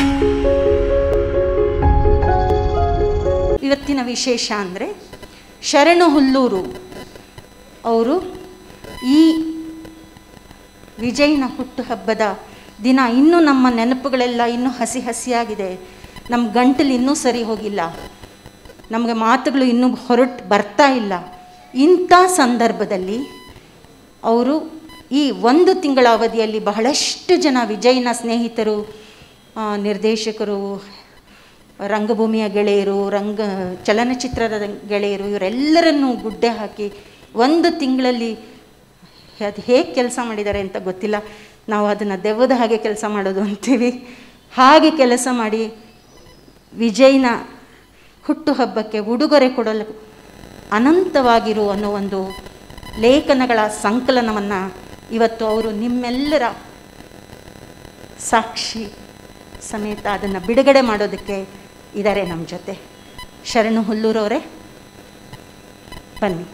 ಇವತ್ತಿನ ವಿಶೇಷ ಅಂದರೆ ಶರಣು ಹುಲ್ಲೂರು ಅವರು ಈ ವಿಜಯ್ನ ಹುಟ್ಟುಹಬ್ಬದ ದಿನ ಇನ್ನೂ ನಮ್ಮ ನೆನಪುಗಳೆಲ್ಲ ಇನ್ನೂ ಹಸಿ ಹಸಿಯಾಗಿದೆ ನಮ್ಮ ಗಂಟಲು ಇನ್ನೂ ಸರಿ ಹೋಗಿಲ್ಲ ನಮಗೆ ಮಾತುಗಳು ಇನ್ನೂ ಹೊರಟು ಬರ್ತಾ ಇಲ್ಲ ಇಂಥ ಸಂದರ್ಭದಲ್ಲಿ ಅವರು ಈ ಒಂದು ತಿಂಗಳ ಅವಧಿಯಲ್ಲಿ ಬಹಳಷ್ಟು ಜನ ವಿಜಯ್ನ ಸ್ನೇಹಿತರು ಆ, ನಿರ್ದೇಶಕರು ರಂಗಭೂಮಿಯ ಗೆಳೆಯರು ರಂಗ ಚಲನಚಿತ್ರದ ಗೆಳೆಯರು ಇವರೆಲ್ಲರನ್ನೂ ಗುಡ್ಡೆ ಹಾಕಿ ಒಂದು ತಿಂಗಳಲ್ಲಿ ಅದು ಹೇಗೆ ಕೆಲಸ ಮಾಡಿದ್ದಾರೆ ಅಂತ ಗೊತ್ತಿಲ್ಲ ನಾವು ಅದನ್ನು ದೆವ್ವದ ಹಾಗೆ ಕೆಲಸ ಮಾಡೋದು ಅಂತೀವಿ ಹಾಗೆ ಕೆಲಸ ಮಾಡಿ ವಿಜಯ್ನ ಹುಟ್ಟುಹಬ್ಬಕ್ಕೆ ಉಡುಗೊರೆ ಕೊಡಲು ಅನಂತವಾಗಿರು ಅನ್ನೋ ಒಂದು ಲೇಖನಗಳ ಸಂಕಲನವನ್ನು ಇವತ್ತು ಅವರು ನಿಮ್ಮೆಲ್ಲರ ಸಾಕ್ಷಿ ಸಮೇತ ಅದನ್ನು ಬಿಡುಗಡೆ ಮಾಡೋದಕ್ಕೆ ಇದ್ದಾರೆ ನಮ್ಮ ಜೊತೆ ಶರಣು ಹುಲ್ಲೂರವರೇ ಬನ್ನಿ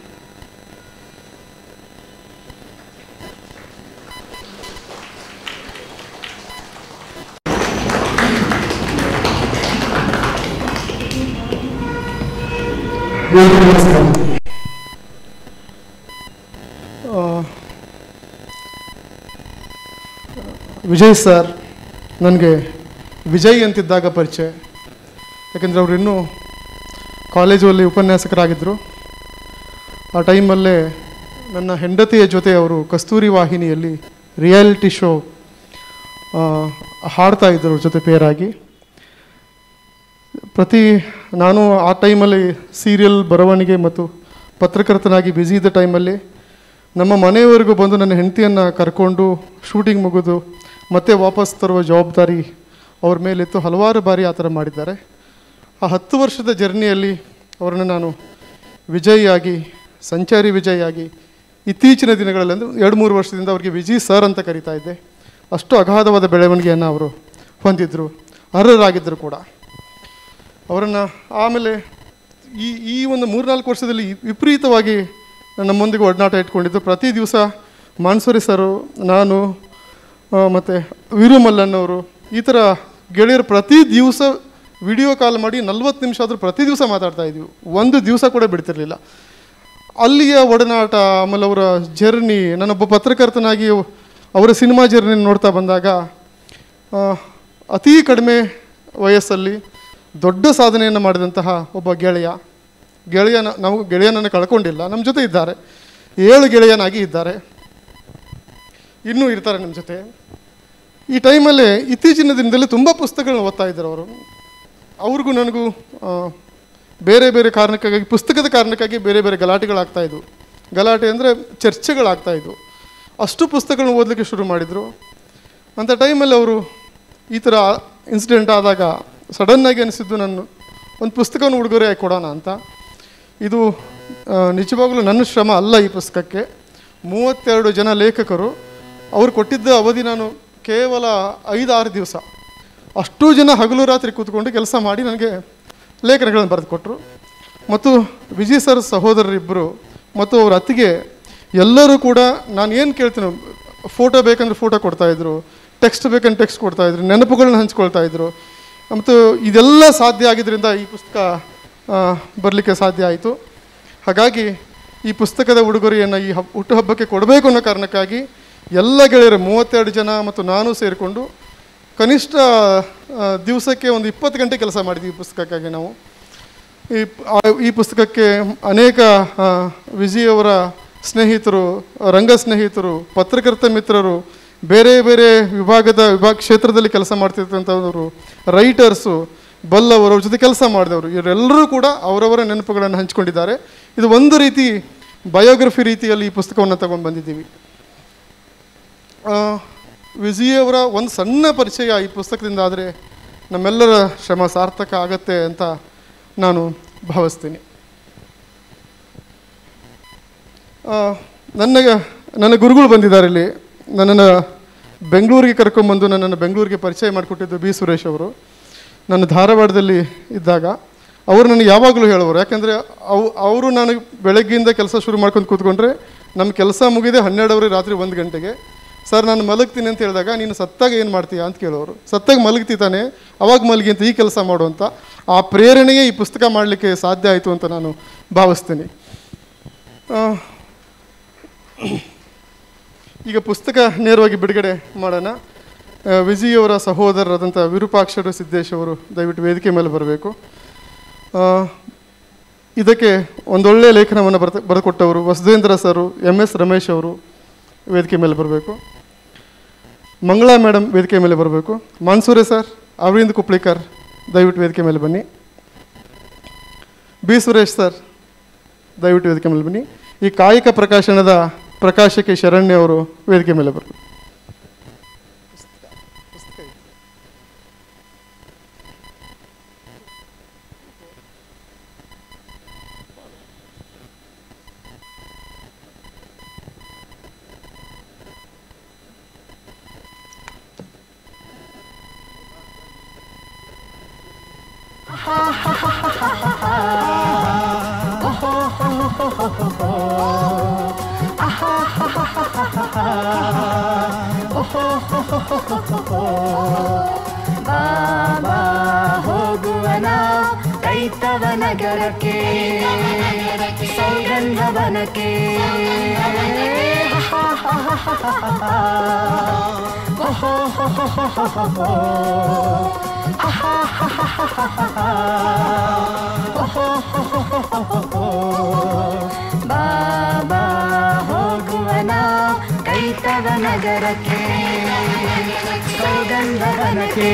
ಎಲ್ರಿಗೂ ನಮಸ್ಕಾರ ಆ, ವಿಜಯ್ ಸರ್ ನನಗೆ ವಿಜಯ್ ಅಂತಿದ್ದಾಗ ಪರಿಚಯ ಯಾಕೆಂದರೆ ಅವರು ಇನ್ನೂ ಕಾಲೇಜಲ್ಲಿ ಉಪನ್ಯಾಸಕರಾಗಿದ್ದರು ಆ ಟೈಮಲ್ಲೇ ನನ್ನ ಹೆಂಡತಿಯ ಜೊತೆ ಅವರು ಕಸ್ತೂರಿ ವಾಹಿನಿಯಲ್ಲಿ ರಿಯಾಲಿಟಿ ಶೋ ಆ, ಹಾಡ್ತಾ ಇದ್ದರು ಜೊತೆ ಪೇರಾಗಿ ಪ್ರತಿ ನಾನು ಆ ಟೈಮಲ್ಲಿ ಸೀರಿಯಲ್ ಬರವಣಿಗೆ ಮತ್ತು ಪತ್ರಕರ್ತನಾಗಿ ಬ್ಯುಸಿ ಇದ್ದ ಟೈಮಲ್ಲಿ ನಮ್ಮ ಮನೆಯವರೆಗೂ ಬಂದು ನನ್ನ ಹೆಂಡತಿಯನ್ನು ಕರ್ಕೊಂಡು ಶೂಟಿಂಗ್ ಮುಗಿದು ಮತ್ತೆ ವಾಪಸ್ ತರುವ ಜವಾಬ್ದಾರಿ ಅವ್ರ ಮೇಲಿತ್ತು ಹಲವಾರು ಬಾರಿ ಆ ಥರ ಮಾಡಿದ್ದಾರೆ ಆ ಹತ್ತು ವರ್ಷದ ಜರ್ನಿಯಲ್ಲಿ ಅವರನ್ನು ನಾನು ವಿಜಯ್ ಆಗಿ ಸಂಚಾರಿ ವಿಜಯ್ ಆಗಿ ಇತ್ತೀಚಿನ ದಿನಗಳಲ್ಲಿ ಅಂದರೆ ಎರಡು ಮೂರು ವರ್ಷದಿಂದ ಅವರಿಗೆ ವಿಜಯ್ ಸರ್ ಅಂತ ಕರಿತಾ ಇದ್ದೆ ಅಷ್ಟು ಅಗಾಧವಾದ ಬೆಳವಣಿಗೆಯನ್ನು ಅವರು ಹೊಂದಿದ್ದರು ಅರ್ಹರಾಗಿದ್ದರು ಕೂಡ ಅವರನ್ನು ಆಮೇಲೆ ಈ ಈ ಒಂದು ಮೂರ್ನಾಲ್ಕು ವರ್ಷದಲ್ಲಿ ವಿಪರೀತವಾಗಿ ನಮ್ಮೊಂದಿಗೆ ಒಡನಾಟ ಇಟ್ಕೊಂಡಿದ್ದು ಪ್ರತಿ ದಿವಸ ಮಾನ್ಸೂರಿ ಸರು ನಾನು ಮತ್ತು ವೀರು ಮಲ್ಲನ್ನವರು ಈ ಥರ ಗೆಳೆಯರು ಪ್ರತಿ ದಿವಸ ವಿಡಿಯೋ ಕಾಲ್ ಮಾಡಿ ನಲ್ವತ್ತು ನಿಮಿಷ ಆದರೂ ಪ್ರತಿ ದಿವಸ ಮಾತಾಡ್ತಾ ಇದ್ವಿ ಒಂದು ದಿವಸ ಕೂಡ ಬಿಡ್ತಿರ್ಲಿಲ್ಲ ಅಲ್ಲಿಯ ಒಡನಾಟ ಆಮೇಲೆ ಅವರ ಜರ್ನಿ ನಾನೊಬ್ಬ ಪತ್ರಕರ್ತನಾಗಿ ಅವರ ಸಿನಿಮಾ ಜರ್ನಿ ನೋಡ್ತಾ ಬಂದಾಗ ಆ, ಅತೀ ಕಡಿಮೆ ವಯಸ್ಸಲ್ಲಿ ದೊಡ್ಡ ಸಾಧನೆಯನ್ನು ಮಾಡಿದಂತಹ ಒಬ್ಬ ಗೆಳೆಯ ಗೆಳೆಯನ ನಾವು ಗೆಳೆಯನನ್ನು ಕಳ್ಕೊಂಡಿಲ್ಲ ನಮ್ಮ ಜೊತೆ ಇದ್ದಾರೆ ಏಳು ಗೆಳೆಯನಾಗಿ ಇದ್ದಾರೆ ಇನ್ನೂ ಇರ್ತಾರೆ ನಮ್ಮ ಜೊತೆ ಈ ಟೈಮಲ್ಲಿ ಇತ್ತೀಚಿನ ದಿನದಲ್ಲಿ ತುಂಬ ಪುಸ್ತಕಗಳನ್ನ ಓದ್ತಾ ಇದ್ದಾರೆ ಅವರು ಅವ್ರಿಗೂ ನನಗೂ ಆ, ಬೇರೆ ಬೇರೆ ಕಾರಣಕ್ಕಾಗಿ ಪುಸ್ತಕದ ಕಾರಣಕ್ಕಾಗಿ ಬೇರೆ ಬೇರೆ ಗಲಾಟೆಗಳಾಗ್ತಾ ಇದ್ವು ಗಲಾಟೆ ಅಂದರೆ ಚರ್ಚೆಗಳಾಗ್ತಾ ಇದ್ವು ಅಷ್ಟು ಪುಸ್ತಕಗಳನ್ನ ಓದಲಿಕ್ಕೆ ಶುರು ಮಾಡಿದರು ಅಂಥ ಟೈಮಲ್ಲಿ ಅವರು ಈ ಥರ ಇನ್ಸಿಡೆಂಟ್ ಆದಾಗ ಸಡನ್ನಾಗಿ ಅನಿಸಿದ್ದು ನಾನು ಒಂದು ಪುಸ್ತಕವನ್ನು ಉಡುಗೊರೆ ಕೊಡೋಣ ಅಂತ ಇದು ಆ, ನಿಜವಾಗಲೂ ನನ್ನ ಶ್ರಮ ಅಲ್ಲ ಈ ಪುಸ್ತಕಕ್ಕೆ ಮೂವತ್ತೆರಡು ಜನ ಲೇಖಕರು ಅವರು ಕೊಟ್ಟಿದ್ದ ಅವಧಿ ನಾನು ಕೇವಲ ಐದಾರು ದಿವಸ ಅಷ್ಟು ಜನ ಹಗಲು ರಾತ್ರಿ ಕೂತ್ಕೊಂಡು ಕೆಲಸ ಮಾಡಿ ನನಗೆ ಲೇಖನಗಳನ್ನು ಬರೆದು ಕೊಟ್ಟರು ಮತ್ತು ವಿಜಯ್ ಸರ್ ಸಹೋದರರಿಬ್ಬರು ಮತ್ತು ಅವ್ರ ಅತ್ತಿಗೆ ಎಲ್ಲರೂ ಕೂಡ ನಾನು ಏನು ಕೇಳ್ತೀನಿ ಫೋಟೋ ಬೇಕಂದ್ರೆ ಫೋಟೋ ಕೊಡ್ತಾಯಿದ್ರು ಟೆಕ್ಸ್ಟ್ ಬೇಕಂದ್ರೆ ಟೆಕ್ಸ್ಟ್ ಕೊಡ್ತಾಯಿದ್ರು ನೆನಪುಗಳನ್ನ ಹಂಚ್ಕೊಳ್ತಾ ಇದ್ರು ಮತ್ತು ಇದೆಲ್ಲ ಸಾಧ್ಯ ಆಗಿದ್ದರಿಂದ ಈ ಪುಸ್ತಕ ಬರಲಿಕ್ಕೆ ಸಾಧ್ಯ ಆಯಿತು ಹಾಗಾಗಿ ಈ ಪುಸ್ತಕದ ಉಡುಗೊರೆಯನ್ನು ಈ ಹಬ್ ಹುಟ್ಟುಹಬ್ಬಕ್ಕೆ ಕೊಡಬೇಕು ಅನ್ನೋ ಕಾರಣಕ್ಕಾಗಿ ಎಲ್ಲ ಗೆಳೆಯರು ಮೂವತ್ತೆರಡು ಜನ ಮತ್ತು ನಾನು ಸೇರಿಕೊಂಡು ಕನಿಷ್ಠ ಆ, ದಿವಸಕ್ಕೆ ಒಂದು ಇಪ್ಪತ್ತು ಗಂಟೆ ಕೆಲಸ ಮಾಡಿದ್ವಿ ಈ ಪುಸ್ತಕಕ್ಕಾಗಿ ನಾವು ಈ ಪ್- ಆ- ಈ ಪುಸ್ತಕಕ್ಕೆ ಅನೇಕ ಆ, ವಿಜಯ್ ಅವರ ಸ್ನೇಹಿತರು ರಂಗ ಸ್ನೇಹಿತರು ಪತ್ರಕರ್ತ ಮಿತ್ರರು ಬೇರೆ ಬೇರೆ ವಿಭಾಗದ ವಿಭಾಗ ಕ್ಷೇತ್ರದಲ್ಲಿ ಕೆಲಸ ಮಾಡ್ತಿರ್ತಂಥವರು ರೈಟರ್ಸು ಬಲ್ಲವರು ಅವ್ರ ಜೊತೆ ಕೆಲಸ ಮಾಡಿದವರು ಇವರೆಲ್ಲರೂ ಕೂಡ ಅವರವರ ನೆನಪುಗಳನ್ನು ಹಂಚಿಕೊಂಡಿದ್ದಾರೆ ಇದು ಒಂದು ರೀತಿ ಬಯೋಗ್ರಫಿ ರೀತಿಯಲ್ಲಿ ಈ ಪುಸ್ತಕವನ್ನು ತಗೊಂಡು ಬಂದಿದ್ದೀವಿ ಆ, ವಿಜಯ್ ಅವರ ಒಂದು ಸಣ್ಣ ಪರಿಚಯ ಈ ಪುಸ್ತಕದಿಂದ ಆದರೆ ನಮ್ಮೆಲ್ಲರ ಶ್ರಮ ಸಾರ್ಥಕ ಆಗತ್ತೆ ಅಂತ ನಾನು ಭಾವಿಸ್ತೀನಿ ಆ, ನನ್ನ ನನ್ನ ಗುರುಗಳು ಬಂದಿದ್ದಾರೆ ಇಲ್ಲಿ ನನ್ನನ್ನು ಬೆಂಗಳೂರಿಗೆ ಕರ್ಕೊಂಬಂದು ನನ್ನನ್ನು ಬೆಂಗಳೂರಿಗೆ ಪರಿಚಯ ಮಾಡಿಕೊಟ್ಟಿದ್ದು ಬಿ ಸುರೇಶ್ ಅವರು ನಾನು ಧಾರವಾಡದಲ್ಲಿ ಇದ್ದಾಗ ಅವರು ನನಗೆ ಯಾವಾಗಲೂ ಹೇಳೋರು ಯಾಕೆಂದರೆ ಅವು ಅವರು ನಾನು ಬೆಳಗ್ಗೆಯಿಂದ ಕೆಲಸ ಶುರು ಮಾಡ್ಕೊಂಡು ಕೂತ್ಕೊಂಡ್ರೆ ನಮ್ಮ ಕೆಲಸ ಮುಗಿದೆ ಹನ್ನೆರಡವರೆ ರಾತ್ರಿ ಒಂದು ಗಂಟೆಗೆ ಸರ್ ನಾನು ಮಲಗ್ತೀನಿ ಅಂತ ಹೇಳಿದಾಗ ನೀನು ಸತ್ತಾಗ ಏನು ಮಾಡ್ತೀಯಾ ಅಂತ ಕೇಳೋರು ಸತ್ತಾಗ ಮಲಗ್ತಿ ತಾನೆ ಅವಾಗ ಮಲಗಿ ಅಂತ ಈ ಕೆಲಸ ಮಾಡು ಅಂತ ಆ ಪ್ರೇರಣೆಯೇ ಈ ಪುಸ್ತಕ ಮಾಡಲಿಕ್ಕೆ ಸಾಧ್ಯ ಆಯಿತು ಅಂತ ನಾನು ಭಾವಿಸ್ತೀನಿ ಆ, ಈಗ ಪುಸ್ತಕ ನೇರವಾಗಿ ಬಿಡುಗಡೆ ಮಾಡೋಣ ಆ, ವಿಜಿಯವರ ಸಹೋದರರಾದಂಥ ವಿರೂಪಾಕ್ಷರು ಸಿದ್ದೇಶ್ ಅವರು ದಯವಿಟ್ಟು ವೇದಿಕೆ ಮೇಲೆ ಬರಬೇಕು ಇದಕ್ಕೆ ಒಂದೊಳ್ಳೆಯ ಲೇಖನವನ್ನು ಬರ್ತ ಬರೆದುಕೊಟ್ಟವರು Vasudhendra sir M S Ramesh ಅವರು ವೇದಿಕೆ ಮೇಲೆ ಬರಬೇಕು ಮಂಗಳಾ ಮೇಡಮ್ ವೇದಿಕೆ ಮೇಲೆ ಬರಬೇಕು ಮಾನ್ಸೂರೆ ಸರ್ ಅರವಿಂದ್ ಕುಪ್ಲಿಕರ್ ದಯವಿಟ್ಟು ವೇದಿಕೆ ಮೇಲೆ ಬನ್ನಿ ಬಿ ಸುರೇಶ್ ಸರ್ ದಯವಿಟ್ಟು ವೇದಿಕೆ ಮೇಲೆ ಬನ್ನಿ ಈ ಕಾಯಿಕ ಪ್ರಕಾಶನದ ಪ್ರಕಾಶಕ್ಕೆ ಶರಣ್ಯ ಅವರು ವೇದಿಕೆ ಮೇಲೆ ಬರಬೇಕು ಬಾಬಾ ಹೋಗುವನ ಕೈತವ ನಗರಕ್ಕೆ ಸೌಗಂಧವನಕ್ಕೆ ಬಾಬಾ ಹೋಗುವನ ಕೈತವ ನಗರಕ್ಕೆ ಸೌಗಂಧವನಕ್ಕೆ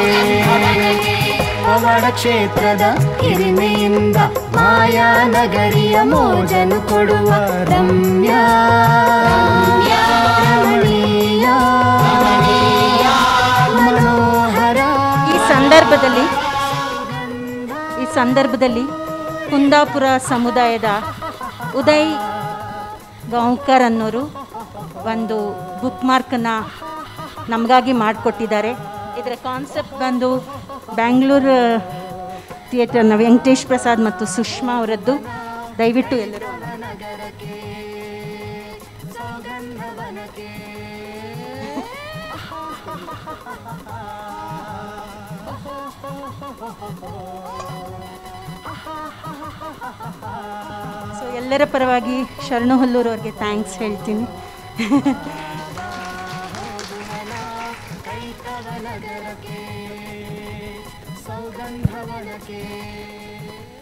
ಪವಾಡ ಕ್ಷೇತ್ರದ ಹಿರಿಮೆಯಿಂದ ಮಾಯಾನಗರಿಯ ಮೋಜನು ಕೊಡುವ ರಮ್ಯ ರಮಣೀಯ ಮನೋಹರ ಈ ಸಂದರ್ಭದಲ್ಲಿ ಈ ಸಂದರ್ಭದಲ್ಲಿ ಕುಂದಾಪುರ ಸಮುದಾಯದ ಉದಯ್ ಗಾಂವ್ಕರ್ ಅನ್ನೋರು ಒಂದು ಬುಕ್ ಮಾರ್ಕನ್ನು ನಮಗಾಗಿ ಮಾಡಿಕೊಟ್ಟಿದ್ದಾರೆ ಇದರ ಕಾನ್ಸೆಪ್ಟ್ ಬಂದು ಬ್ಯಾಂಗ್ಳೂರು ಥಿಯೇಟರ್ನ ವೆಂಕಟೇಶ್ ಪ್ರಸಾದ್ ಮತ್ತು ಸುಷ್ಮಾ ಅವರದ್ದು ದಯವಿಟ್ಟು ಎಲ್ಲರೂ ಸೊ ಎಲ್ಲರ ಪರವಾಗಿ ಶರಣು ಹೊಲ್ಲೂರು ಅವ್ರಿಗೆ ಥ್ಯಾಂಕ್ಸ್ ಹೇಳ್ತೀನಿ ಸೌಗಂಧವನಕ್ಕೆ